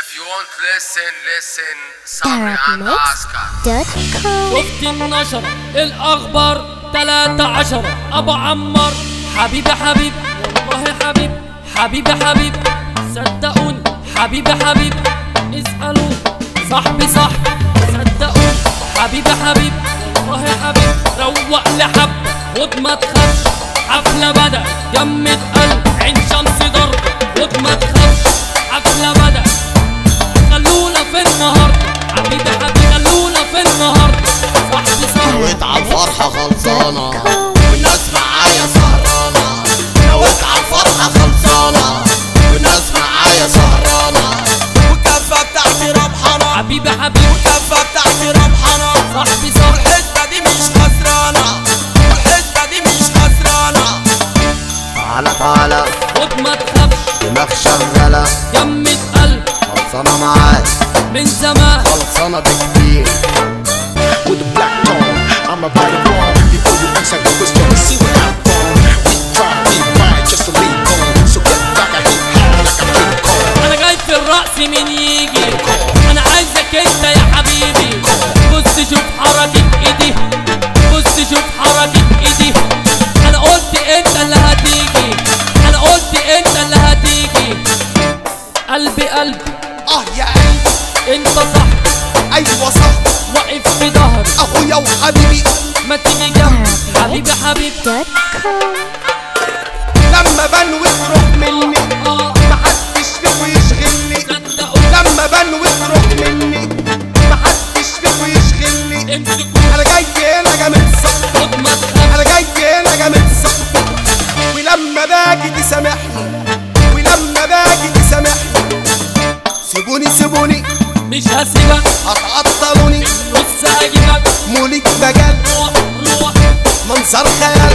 If you want listen, listen, Sabri and Oscar. Arabmix.com شفت النشرة الأخبار تلاتة عشرة أبو عمار حبيبي حبيب والله حبيب حبيبي حبيب صدقوني حبيبي حبيب اسألوا صاحبي صح صدقوني حبيبي حبيب والله حبيب روق لحب خد ما تخافش حفلة بدأ جمد قلب عين شمس ضرب خد ما تخافش حفلة بدأ خلونا في النهاردة حبيبي حبيبي خلونا في النهاردة صاحبي صاحبي نويت عالفرحة خلصانة والناس معايا سهرانة نويت عالفرحة خلصانة والناس معايا سهرانة والكفة بتاعتي ربحانة حبيبي حبيبي والكفة بتاعتي ربحانة صاحبي صاحبي والحسبة دي مش خسرانة والحسبة دي مش خسرانة تعالى تعالى خد ما تخافش دماغ شغالة جمد قلب خلصانة معاك من زمان خلصانة بكتير with a black tone. I'm about to wrong before you reach like a stone. See what I'm on. We try, we ride just to leave on. So get back, I hit hard like a big call. انا جاي في الرأس مين يجي انا عايزك انت يا حبيبي بص شوف حركة ايدي بص شوف حركة ايدي انا قلت انت اللي هتيجي انا قلت انت اللي هتيجي قلبي قلبي اه يا قلبي انت صح ايوه صح واقف في ظهري اخويا وحبيبي ما تيجي جنبي حبيبي حبيبي Arabmix.com لما بنوي تروح مني اه محدش فيكو يشغلني صدقوا لما بنوي تروح مني محدش فيكو يشغلني امسك انا جاي هنا جامد صح خد ما تخافش انا جاي هنا جامد صح ولما باجي تسامحني ولما باجي تسامحني سيبوني سيبوني مش هسيبك هتعطلوني بص هجيبك مولك مجال روح روح منظر خيال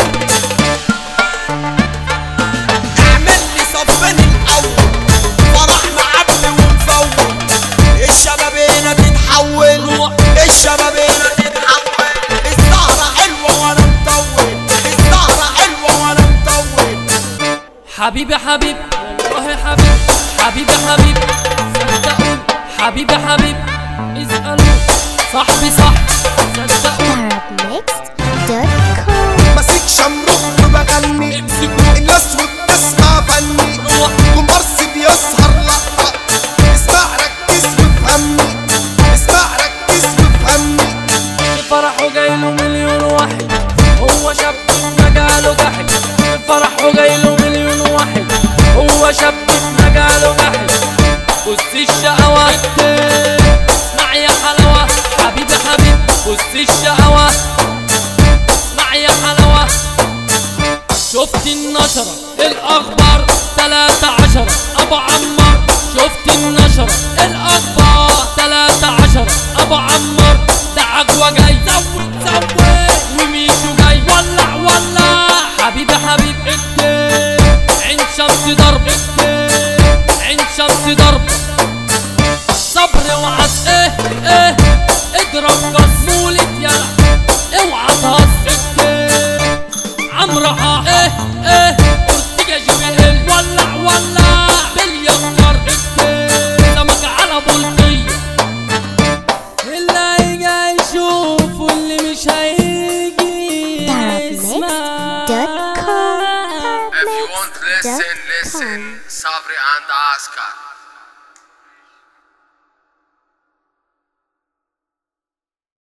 اعمل لي صفين الاول فرح معبي ومفول الشباب هنا تتحول روح الشباب هنا تتحول السهرة حلوة وانا مطول السهرة حلوة وانا مطول حبيبي حبيب والله حبيب حبيبي حبيب صدقوني حبيبي حبيب اسألوا صاحبي صح صدقوني Arabmix.com ماسك شمروخ وبغني امسكوا الناس وبتسمع فني روح كومبارس بيسهر لقطة اسمع ركز وافهمني اسمع ركز وافهمني فرحه جاي له مليون واحد هو شاب في مجاله جحد فرحه جاي له مليون واحد هو شاب في مجاله جحد بص الشقوات اسمع يا حلاوة حبيبي حبيب بص الشقوات اسمع يا حلاوة شفت النشرة الأخبار تلاتة عشرة أبو عمار شفت النشرة الأخبار تلاتة عشرة أبو عمار ده عجوة جاي زود زود وميشو جاي ولع ولع حبيبي حبيب الدين عين شمس ضرب الدين عين شمس ضرب